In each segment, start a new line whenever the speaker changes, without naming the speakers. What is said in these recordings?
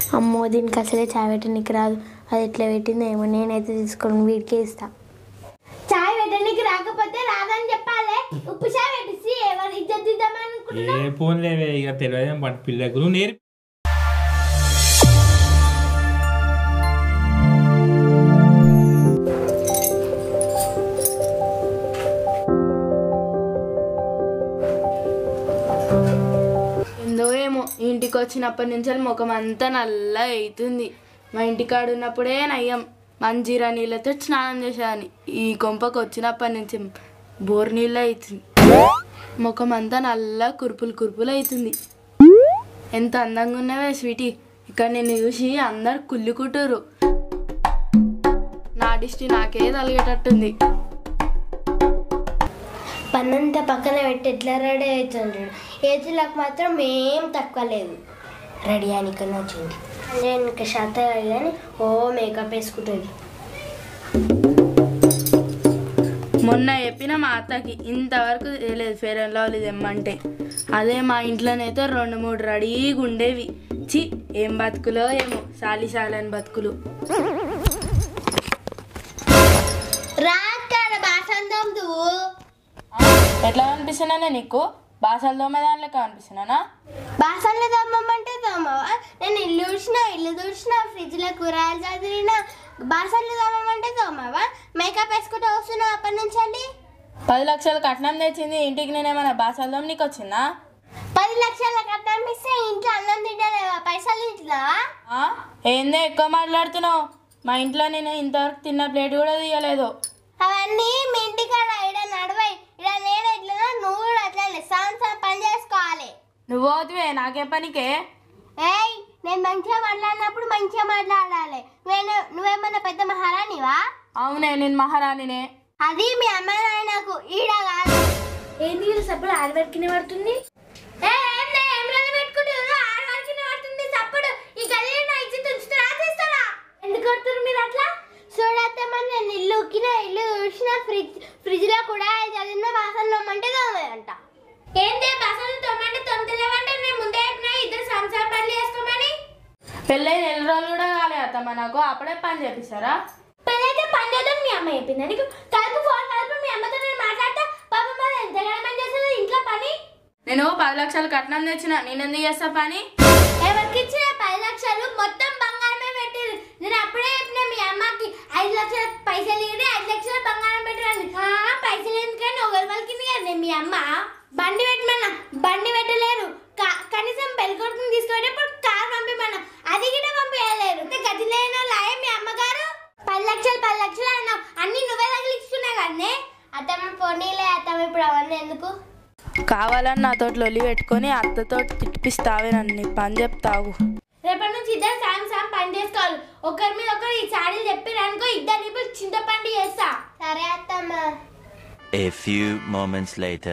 అమ్మో దీనికి అసలే చాయ్ పెట్టడానికి రాదు అది ఎట్లా పెట్టిందో ఏమో నేనైతే తీసుకొని వీడికే ఇస్తా చాయ్ పెట్టడానికి రాకపోతే రాదని చెప్పాలి ఉప్పు చాయ్ పెట్టిసి ఎవరు ఇజ్జత్ ఇద్దామని
ఏ ఫోన్ లేవే ఇక తెలియదు బట్ పిల్లకు నువ్వు నేర్పి
ఏందో ఏమో ఇంటికి వచ్చినప్పటి నుంచి ముఖం అంతా నల్ల అవుతుంది మా ఇంటికాడ ఉన్నప్పుడే నయ్యం మంజీరా నీళ్ళతో స్నానం చేసేదాన్ని ఈ కొంపకు వచ్చినప్పటి నుంచి బోర్ నీళ్ళు అవుతుంది ముఖం అంతా నల్ల కురుపులు కురుపులు అవుతుంది ఎంత అందంగా ఉన్నావే స్వీటీ ఇక్కడ నేను చూసి అందరు కుళ్ళుకుంటారు నా దిష్టి నాకే తలిగేటట్టుంది
పన్నంతా పక్కన పెట్టి ఎట్లా రెడీ అవుతుంటాడు ఏజ్లకు మాత్రం ఏం తక్కువ లేదు రెడీ అనికన్నా వచ్చింది నేను ఇంకా శాత కానీ ఓ మేకప్ వేసుకుంటుంది
మొన్న చెప్పిన మా అత్తకి ఇంతవరకు తెలియదు ఫేర్ అండ్ లవ్లీ తెమ్మంటే అదే మా ఇంట్లోనైతే రెండు మూడు రెడీగా ఉండేవి చి ఏం బతుకులో ఏమో సాలి సాలని బతుకులు
రాక్కడ బాసందం నువ్వు
ఎట్లా కనిపిస్తున్నానే నీకు బాసలు దోమే దాంట్లో కనిపిస్తున్నానా
బాసన్లు తమ్మమంటే తమ్మవా నేను ఇల్లు ఊడ్చినా ఇల్లు తుడిచినా ఫ్రిడ్జ్లో కూరగాయలు చదివినా బాసన్లు తమ్మమంటే తోమవా మేకప్ వేసుకుంటూ వస్తున్నావు అప్పటి నుంచి అండి
పది లక్షలు కట్నం తెచ్చింది ఇంటికి నేనేమన్నా బాసలు దోమ నీకు వచ్చిందా
పది లక్షల కట్నం ఇస్తే ఇంట్లో అన్నం తింటలేవా పైసలు తింటున్నావా
ఆ? ఏందే ఎక్కువ మాట్లాడుతున్నావు మా ఇంట్లో నేను ఇంతవరకు తిన్న ప్లేట్ కూడా తీయలేదు
అవన్నీ మీ ఇంటికాడ ఇక్కడ నడవై ఇక్కడ నేను ఇట్లా నువ్వు కూడా అట్లనే సంవత్సరం పని చేసుకోవాలి
నువ్వు పోతువే నాకే పనికే
ఏయ్ నేను మంచిగా మాట్లాడినప్పుడు మంచిగా మాట్లాడాలి నేను నువ్వేమన్నా పెద్ద మహారాణివా
అవునే నేను మహారాణినే
అది మీ అమ్మ నాయనకు ఈడ కాదు ఏంది వీళ్ళు సప్పుడు ఆడబెట్టుకునే పడుతుంది ఎందుకు కొడుతున్నారు మీరు అట్లా చూడత్తమ్మని నేను ఇల్లు ఉక్కిన ఇల్లు చూసిన ఫ్రిడ్జ్ ఫ్రిడ్జ్ లో కూడా చదివిన బాసనలు తోమంటే తోమేదంట ఏంటి బాసనలు తోమంటే తొమ్మిదిలేవంటే నేను ముందే చెప్పిన ఇద్దరు సంసార పనులు చేసుకోమని
పెళ్ళై నెల రోజులు కూడా కాలే అత్తమ్మ నాకు అప్పుడే పని చేపిస్తారా
పెళ్ళైతే పని చేద్దాం మీ అమ్మ చెప్పింది నీకు కలుపు ఫోన్ కలుపు మీ అమ్మతో నేను మాట్లాడతా పాపం మరి ఎంతగానో పని చేస్తుంది ఇంట్లో పని
నేను పది లక్షలు కట్నం తెచ్చిన నేను ఎందుకు చేస్తా పని
ఎవరికి ఇచ్చిన పది లక్షలు మొత్తం బంగారమే పెట్టిరు నేను అప్పుడే చెప్పిన మీ అమ్మకి ఐదు లక్షల పైసలు ఇవ్వండి ఐదు లక్షల బంగారం పెట్టిరండి ఆ, పైసలు ఎందుకని ఒకరి వాళ్ళకి కదండి మీ అమ్మ బండి పెట్టమన్నా బండి పెట్టలేరు కా- కనీసం పెళ్ళికొడుకుని తీసుకునేటప్పుడు కార్ పంపిమన్నా అది కూడా పంపించలేరు ఇంత గతి లేని వాళ్ళే మీ అమ్మగారు పది లక్షలు పది లక్షలు అన్నావు అన్ని నువ్వే తగిలిస్తున్నావు కదనే అత్తమ్మ పోనీలే అత్తమ్మ ఇప్పుడు అవన్నీ ఎందుకు
కావాలని నాతో లొల్లి పెట్టుకొని అత్తతో తిప్పిస్తావే నన్ను పని చెప్తావు
రేపటి నుంచి ఇద్దరు సాయం సాయం పని చేసుకోవాలి ఒకరి మీద ఒకరు ఈ చాడీలు చెప్పిరనుకో ఇద్దరు ఇప్పుడు చింతపండు చేస్తా సరే అత్తమ్మ
A few moments later.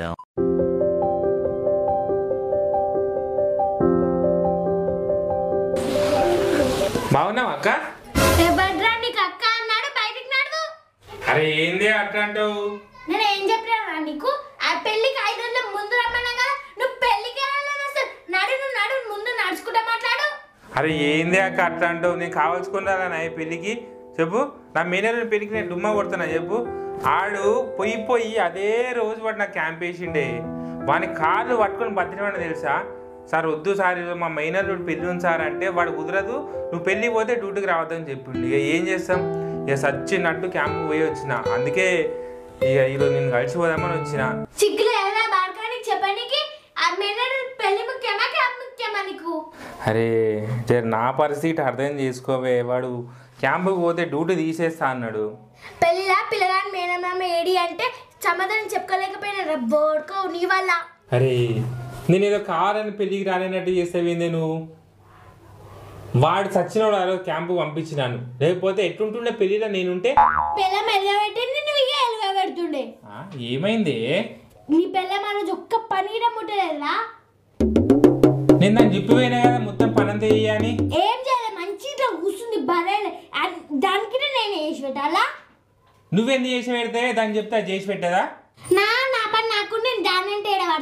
బాగున్నావు అక్క
భద్రా నీకు అక్క అన్నాడు బయటికి నడువు
అరే ఏంది అక్క అంటావు
నేను ఏం చెప్పినా నీకు ఆ పెళ్లికి ఐదు రోజుల ముందు రమ్మన్నా కదా నువ్వు పెళ్లికి వెళ్ళాలని అసలు నడు నువ్వు నడు ముందు నడుచుకుంటా మాట్లాడు
అరే ఏంది అక్క అట్లా అంటావు నేను కావాల్సుకున్నానా ఈ పెళ్ళికి చెప్పు నా మేనేజర్ పెళ్ళికి నేను డుమ్మా కొడుతున్నా చెప్పు ఆడు పొయ్యి పొయ్యి అదే రోజు వాడు నాకు క్యాంప్ వేసిండే వాని కాళ్ళు పట్టుకొని బతినవాడు తెలుసా సార్ వద్దు సార్ ఇది మా మైనర్ పెళ్ళి ఉంది సార్ అంటే వాడు కుదరదు నువ్వు పెళ్ళి పోతే డ్యూటీకి రావద్దని చెప్పిండు ఇక ఏం చేస్తాం ఇక సచ్చినట్టు క్యాంప్ పోయి వచ్చిన అందుకే ఇక ఈరోజు నేను కలిసిపోదామని వచ్చిన
సిగ్గులు ఎవరా బాడకానికి చెప్పడానికి ఆ మేనర్ పెళ్లి ముఖ్యమా క్యాబ్ ముఖ్యమా నీకు
అరే జర నా పరిస్థితి అర్థం చేసుకోవే వాడు క్యాంపుకి పోతే డ్యూటీ తీసేస్తా అన్నాడు
పెళ్ళిలా పిల్లగాని మేనమామ ఏడి అంటే సమాధానం చెప్పుకోలేకపోయినా బోర్కో నీ వల్ల
అరే నేను ఏదో కావాలని పెళ్ళికి రాలేనట్టు చేస్తావేందే నువ్వు వాడు చచ్చినోడు ఆ రోజు క్యాంపు పంపించినాను లేకపోతే ఎట్లుంటుండే పెళ్ళిలో నేనుంటే
పిల్లం ఎలగబెట్టింది నువ్వు ఇక ఎలగబెడుతుండే
ఆ, ఏమైంది
నీ పిల్లం ఆ రోజు ఒక్క పని కూడా ముట్టలేదా
నేను దాన్ని చెప్పిపోయినా కదా మొత్తం పనంతా చెయ్యని
ఏం చేయాలి మంచి ఇట్లా కూర్చుంది బరేలే దానికి నేను వేసి పెట్టాలా
నువ్వెందుకు చేసి పెడితే దాన్ని చెప్తే అది చేసి పెట్టదా
నా నా పని నాకు నేను దాని అంటే ఏడబడతా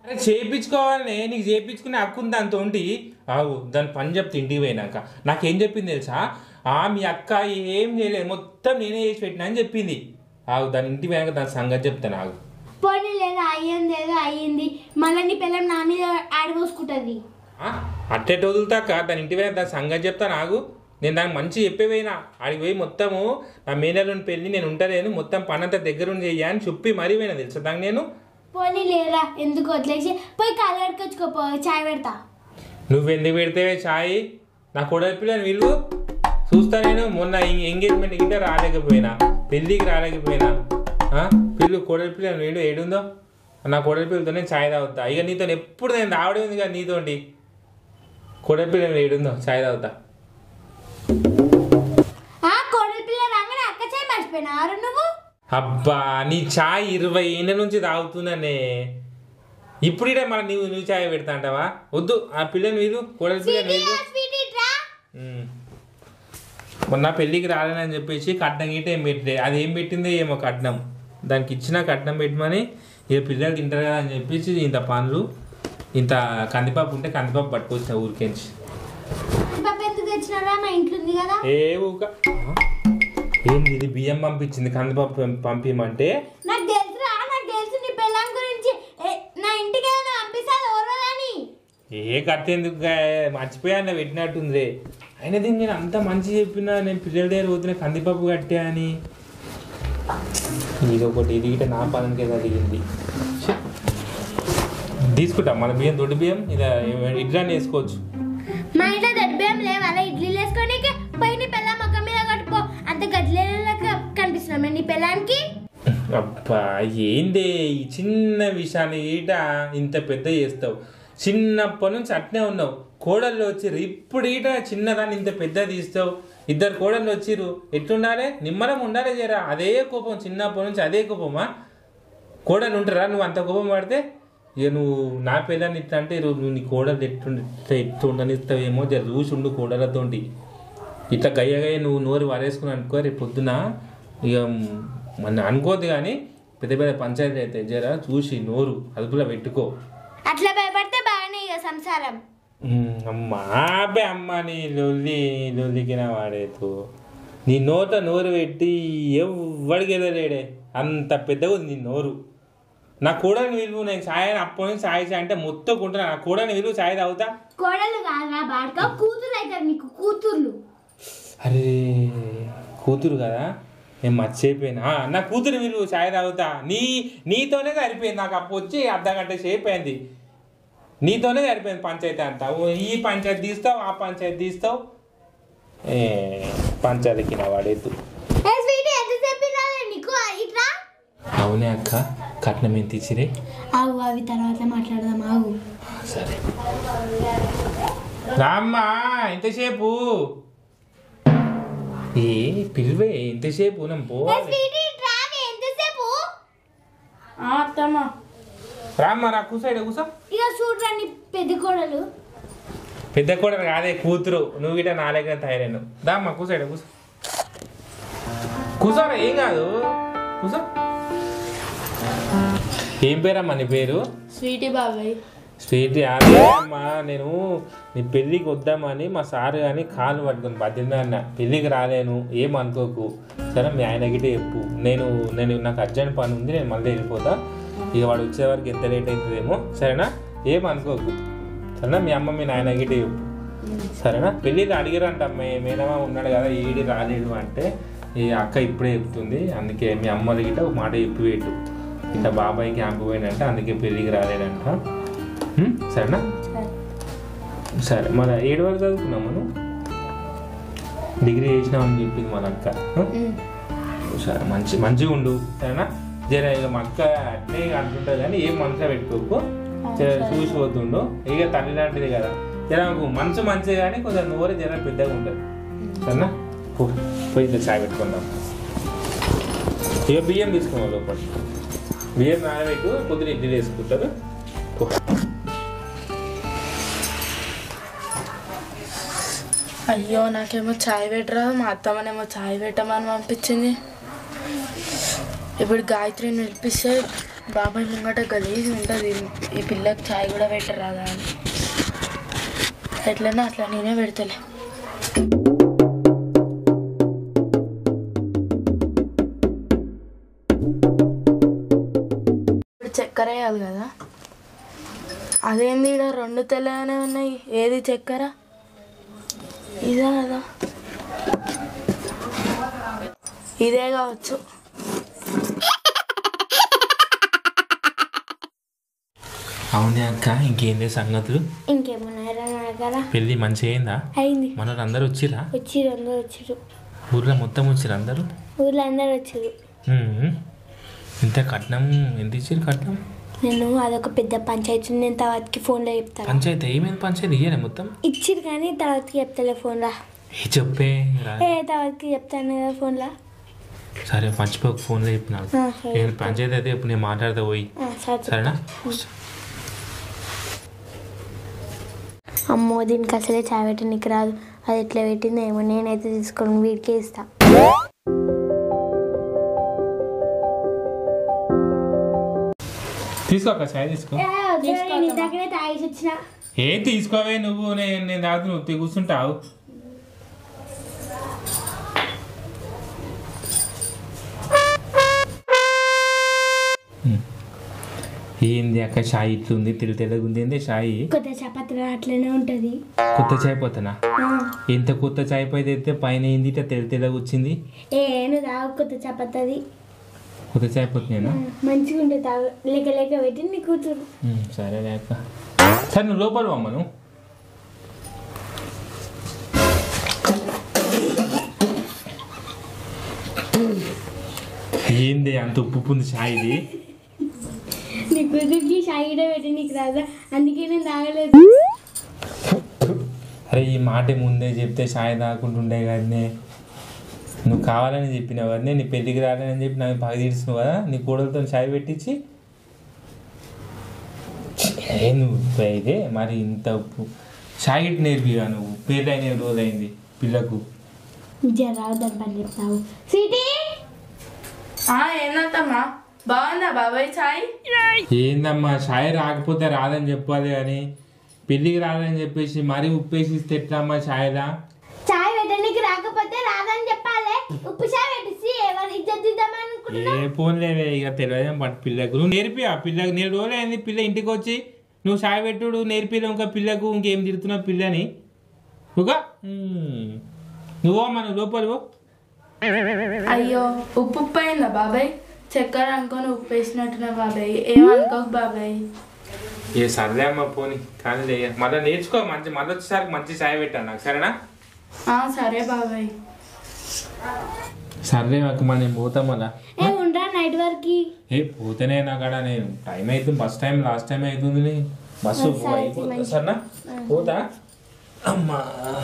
అరే చేయించుకోవాలనే నీకు చేయించుకునే హక్కు ఉంది దాంతో ఆగు దాని పని చెప్తే ఇంటికి పోయినాక నాకేం చెప్పింది తెలుసా ఆ మీ అక్క ఏం చేయలేదు మొత్తం నేనే చేసి పెట్టినా అని చెప్పింది ఆగు దాని ఇంటికి పోయినాక దాని సంగతి చెప్తాను ఆగు
పోనీ లేదా అయ్యింది ఏదో అయ్యింది మళ్ళీ నీ పిల్లం నా మీద ఆడిపోసుకుంటుంది
ఆ, అట్టేటి వదులుతాక దాని ఇంటి పోయినా దాని సంగతి చెప్తాను ఆగు నేను దానికి మంచి చెప్పే పోయినా ఆడికి పోయి మొత్తము నా మేనల్లుని పెళ్ళి నేను ఉంటలేను మొత్తం పనంతా దగ్గరుండి చెయ్యా అని చెప్పి మరీ పోయినా తెలుసా దానికి నేను
పోనీ లేరా ఎందుకు వదిలేసి పోయి కాలు కడుకొచ్చుకోపో చాయ్ పెడతా
నువ్వు ఎందుకు పెడితే చాయ్ నా కొడలి పిల్లని వీళ్ళు చూస్తా నేను మొన్న ఎంగేజ్మెంట్ గిట్ట రాలేకపోయినా పెళ్ళికి రాలేకపోయినా ఆ? పిల్లు కొడలి పిల్లని వీడు ఏడుందో నా కొడలి పిల్లతో నేను చాయ్ తాగుతా ఇక నీతో ఎప్పుడు నేను రావడం ఉంది కదా నీతోటి కొడలి పిల్లని ఏడుందో చాయ్ తాగుతా
ఆ కోడలి పిల్ల రాగానే అక్క చాయ్ మర్చిపోయినారు నువ్వు
అబ్బా నీ చాయ్ ఇరవై ఏళ్ళ నుంచి తాగుతున్నానే ఇప్పుడు ఇడే మన నువ్వు నువ్వు చాయ్ పెడతా అంటావా వద్దు ఆ పిల్లని వీరు కొడలి పిల్లని వీరు
స్వీట్ ఇట్రా
ఉమ్. మొన్న పెళ్ళికి రాలేనని చెప్పేసి కట్నం గిట్ట ఏం పెట్టలే అది ఏం పెట్టిందో ఏమో కట్నం దానికి ఇచ్చిన కట్నం పెట్టమని ఇక పిల్లలు తింటారు కదా అని చెప్పేసి ఇంత పండ్లు ఇంత కందిపప్పు ఉంటే కందిపప్పు పట్టుకొచ్చిన ఊరికేంచి
పాప ఎందుకు తెచ్చినారా మా ఇంట్లో ఉంది కదా
ఏ ఊక ఆ? ఏంది ఇది బియ్యం పంపించింది కందిపప్పు పం- పంపిమంటే
నాకు తెలుసురా నాకు తెలుసు నీ పిల్లం గురించి ఏ, నా ఇంటికి ఏదైనా పంపిస్తాను ఓర్వదని
ఏ కట్టేందుకు గా- మర్చిపోయాను పెట్టినట్టుంది అయినా దీన్ని నేను అంత మంచి చెప్పినా నేను పిల్లల దగ్గర పోతున్నా కందిపప్పు కట్టా అని ఇది ఒకటి ఇది గిట్ట నా పనికి జరిగింది ఛీ. తీసుకుంటాం మన బియ్యం దొడ్డు బియ్యం ఇలా ఇడ్లా వేసుకోవచ్చు
మా ఇంట్లో దడ్బేం లేవు అలా ఇడ్లీలు వేసుకొని పోయి నీ పిల్ల మొక్క మీద కట్టుకో అంత గదిలేలాగా కనిపిస్తున్నామే నీ పిల్లానికి
అబ్బా ఏందే ఈ చిన్న విషయాన్ని ఈట ఇంత పెద్ద చేస్తావు చిన్నప్పటి నుంచి అట్నే ఉన్నావు కోడళ్ళు వచ్చిర్రు ఇప్పుడు ఈట చిన్నదాన్ని ఇంత పెద్ద తీస్తావు ఇద్దరు కోడళ్ళు వచ్చిర్రు ఎట్లుండాలి నిమ్మలం ఉండాలి జరా అదే కోపం చిన్నప్పటి నుంచి అదే కోపమా కోడలు ఉంటారా నువ్వు అంత కోపం పడితే ఇక నువ్వు నా పిల్లని ఇట్లా అంటే ఇరు- నువ్వు నీ కోడలు ఎట్లుండి ఇట్లా ఎట్లా ఉండనిస్తావేమో జర చూసి ఉండు కోడలతోటి ఇట్లా గయ్య గయ్య నువ్వు నోరు వారేసుకుని అనుకో రేపు పొద్దున ఇక మన అనుకోద్దు కానీ పెద్ద పెద్ద పంచాయతీ అయితే జర చూసి నోరు అదుపులో పెట్టుకో
అట్లా భయపడితే బాగానే ఇక సంసారం
ఉమ్, అమ్మా అబ్బే అమ్మ నీ లొల్లి లొల్లికిన వాడేతు నీ నోట నోరు పెట్టి ఎవ్వడికి వెళ్ళలేడే అంత పెద్దగా ఉంది నీ నోరు నా కూడని విలువ నేను సాయం అప్పటి నుంచి సాయి సాయి అంటే మొత్తం కుంటున్నా నా కూడని విలువ సాయి తాగుతా
కోడలు కాదురా బాడక కూతురు అవుతారు నీకు కూతుర్లు
అరే కూతురు కదా నేను మర్చిపోయినా ఆ, నా కూతురు విలువ చాయ్ తాగుతా నీ నీతోనే సరిపోయింది నాకు అప్పు వచ్చి అర్ధ గంట సేపు అయింది నీతోనే సరిపోయింది పంచాయతీ అంతా ఓ ఈ పంచాయతీ తీస్తావు ఆ పంచాయతీ తీస్తావు ఏ పంచాయతీకి నా వాడేద్దు
ఏ స్వీట్ ఎంతసేపు తినాలి నీకు ఇట్లా
అవునే అక్క కట్నం ఎంత ఇచ్చిరే
ఆగు అవి తర్వాత మాట్లాడదాం ఆగు
సరే రామ్మా ఎంతసేపు ఏ పిలువే ఎంతసేపు నేను
ఏ
పోవాలి
స్వీట్ ఇట్రా ఎంతసేపు
అత్తమ్మ
రామ్మా నా కూసో ఈడ కూసో
ఇక చూడరా నీ పెద్ద కోడలు
పెద్ద కూడా కాదే కూతురు నువ్వు గిట్ట నా దగ్గర తయారైన దామ్మా కూసో ఈడ కూసో కూసోరా ఏం కాదు కూసో ఏం పేరమ్మా నీ పేరు
స్వీటీ బాబాయ్
స్వీట్ అదే అమ్మా నేను నీ పెళ్ళికి వద్దామని మా సారు కానీ కాలు పట్టుకుని బతిందా అన్న పెళ్ళికి రాలేను ఏం అనుకోకు సరే మీ ఆయన గిట్టే చెప్పు నేను నేను నాకు అర్జెంట్ పని ఉంది నేను మళ్ళీ వెళ్ళిపోతా ఇక వాడు వచ్చే వరకు ఎంత లేట్ అవుతుందేమో సరేనా ఏం అనుకోకు సరేనా మీ అమ్మ మీ నాయన గిట్టే చెప్పు సరేనా పెళ్ళికి అడిగారంట మీ మేనమా ఉన్నాడు కదా ఈడి రాలేడు అంటే ఈ అక్క ఇప్పుడే చెప్తుంది అందుకే మీ అమ్మ గిట్ట ఒక మాట చెప్పి పెట్టు ఇట్లా బాబాయ్ క్యాంప్ పోయినంట అందుకే పెళ్ళికి రాలేడంట హ్మ్? సరేనా సరే మన ఏడు వరకు చదువుకున్నాం మనం డిగ్రీ చేసినామని చెప్పింది మన అక్క హ్మ్? సరే మంచి మంచిగా ఉండు సరేనా జర ఇక మా అక్క అట్లే అంటుంటుంది కానీ ఏం మనసులో పెట్టుకోకు జర చూసి పోతుండు ఇక తల్లి లాంటిది కదా జర నాకు మనసు మంచిది కానీ కొంచెం నోరు జర పెద్దగా ఉంటుంది సరేనా పో పోయి ఇట్లా చాయ్ పెట్టుకుందాం ఇక బియ్యం తీసుకున్నాం లోపల బియ్యం నానబెట్టు పొద్దున ఇడ్లీ వేసుకుంటారు పో.
అయ్యో నాకేమో చాయ్ పెట్టరా మా అత్తమ్మనేమో చాయ్ పెట్టమని పంపించింది ఇప్పుడు గాయత్రిని పిలిపిస్తే బాబాయ్ ముంగట గలీజ్ ఉంటుంది ఈ పిల్లకి చాయ్ కూడా పెట్టరాదా అని ఎట్లన్నా అట్లా నేనే పెడతలే ఇప్పుడు చక్కెర వేయాలి కదా అదేంది ఈడ రెండు తెల్లగానే ఉన్నాయి ఏది చక్కెర ఇదా అదా ఇదే కావచ్చు
అవునే అక్క ఇంకేంది సంగతులు
ఇంకేమన్నారా నా దగ్గర
పెళ్ళి మంచిగా అయిందా
అయింది
మన అందరు వచ్చిరా
వచ్చిరు అందరు వచ్చిరు
ఊర్లో మొత్తం వచ్చిరు అందరూ
ఊళ్ళో అందరు వచ్చిరు
ఉమ్. ఇంత కట్నం ఎంత ఇచ్చారు కట్నం
నేను అదొక పెద్ద పంచాయతీ ఉంది, నేను తర్వాతకి ఫోన్లో చెప్తాను
పంచాయతీ ఏమైంది పంచాయతీ ఇయ్యాలి మొత్తం
ఇచ్చిరు కానీ తర్వాతకి చెప్తాలే ఫోన్లో
ఏ చెప్పే రా.
ఏ తర్వాతకి చెప్తాను కదా ఫోన్లో
సరే మర్చిపోక ఫోన్లో చెప్పినాను
ఆ, సరే.
నేను పంచాయతీ అయితే ఇప్పుడు నేను మాట్లాడతా పోయి
ఆ, సరే
సరేనా
అమ్మో దీనికి అసలే చాయ్ పెట్టడానికి రాదు అది ఎట్లా పెట్టిందో ఏమో నేనైతే తీసుకొని వీడికే ఇస్తా
తీసుకో అక్క చాయ్ తీసుకో
దగ్గరే తాగేసి వచ్చిన
ఏం తీసుకోవే నువ్వు నేను నేను తాగుతూ నువ్వు తీ- కూర్చుంటావు ఉమ్. ఏంది అక్క షాయి ఇట్లుంది తెల్ల తెల్లగా ఉంది ఏంది షాయి
కొత్త చపాతీ అట్లనే ఉంటుంది
కొత్త చాయ్ పోతానా ఎంత కొత్త చాయ్ పోయి తెస్తే పైన ఏంది ఇట్లా తెల్ల తెల్లగా వచ్చింది
ఏ నువ్వు తాగు కొత్త చపాతీ అది
కొత్త చాయ్ పోతున్నానా
మంచిగా ఉంటుంది తాగు లేక లేక పెట్టి నీ కూతురు
ఉమ్, సరే లేక సరే నువ్వు లోపల అమ్మను ఏంది అంత ఉప్పు ఉంది షాయిది
నీ కూతురికి షాయిడ పెట్టి నీకు రాదా అందుకే నేను తాగలేదు
అరే ఈ మాట ముందే చెప్తే షాయి తాకుంటుండే కానీ నువ్వు కావాలని చెప్పినావు కదా నీ పెళ్ళికి రాలేని చెప్పి నాకు బాగా తీర్చినావు కదా నీ కూడలతో షాయి పెట్టించి ఏ నువ్వు ఇదే మరి ఇంత ఉప్పు షాయి ఇటు నేర్పిగా నువ్వు పేర్లైన రోజైంది పిల్లకు
జర రావద్దని పని చెప్తావు సిటీ
ఆ, ఏందంటమ్మా బాగుందా బాబాయ్ చాయ్
ఏందమ్మా షాయి రాకపోతే రాదని చెప్పాలి కానీ పెళ్ళికి రాదని చెప్పేసి మరీ ఉప్పేసి ఇస్తే ఎట్లా అమ్మా షాయిలా
చాయ్ పెట్టడానికి రాకపోతే రాదని చెప్పాలి ఉప్పు చాయ్ పెట్టిసి ఎవరు ఇజ్జత్ ఇద్దామని అనుకుంటున్నా
ఏ ఫోన్ లేవే ఇక తెలియదు బట్ పిల్లకు నువ్వు నేర్పి ఆ పిల్లకి నేను రోజులు అయింది పిల్ల ఇంటికి వచ్చి నువ్వు సాయ పెట్టుడు నేర్పిలో ఇంకా పిల్లకు ఇంకేం తిడుతున్నావు పిల్లని నువ్వుగా నువ్వో మన లోపల పో.
అయ్యో ఉప్పు ఉప్పు అయిందా బాబాయ్ చక్కెర అనుకొని ఉప్పు వేసినట్టున్నా బాబాయ్ ఏమనుకోకు బాబాయ్
ఏ సర్లే అమ్మ పోని కానీ లే మళ్ళీ నేర్చుకో మంచి మళ్ళీ వచ్చేసరికి మంచి సాయ పెట్టాను నాకు సరేనా
ఆ, సరే బాబాయ్
సర్లే నాకు మన నేను పోతాం మళ్ళా
ఏ ఉండరా నైట్ వరకు
ఏ పోతేనే నాకాడ నేను టైం అవుతుంది బస్ టైం లాస్ట్ టైం అవుతుంది బస్సు
ఆ, సరే,
అయిపోతుంది
మంచి-
సరేనా పోతా అమ్మా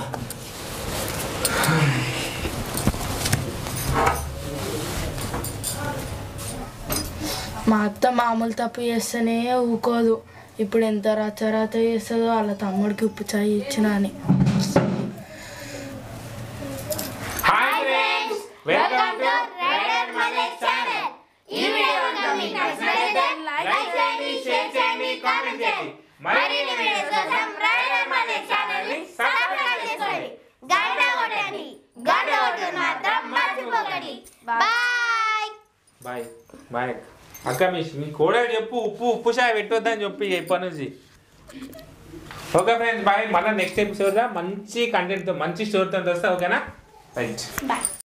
మా అత్త మామూలు తప్పు చేస్తేనే ఊకోదు ఇప్పుడు ఎంత రచ్చరాత చేస్తుందో వాళ్ళ తమ్ముడికి ఉప్పు చాయ్ ఇచ్చిన అని
hi friends welcome to rider Malesh channel ఈ వీడియో కనుక మీకు నచ్చినట్లయితే లైక్ చేయండి షేర్ చేయండి కామెంట్ చేయండి మరిన్ని వీడియోస్ కోసం రైడర్ మలేష్ ఛానల్ ని సబ్స్క్రైబ్ చేసుకోండి
గంట కొట్టండి గంట కొట్టడం మాత్రం మర్చిపోకండి బాయ్
బాయ్ బాయ్ అక్క మీ మీ కోడలు చెప్పు ఉప్పు ఉప్పు చాయ్ పెట్టొద్దని చెప్పి ఇప్పటి నుంచి ఓకే ఫ్రెండ్స్ బాయ్ మళ్ళీ నెక్స్ట్ ఎపిసోడ్లో మంచి కంటెంట్తో మంచి స్టోరీతో వస్తా ఓకేనా రైట్
బాయ్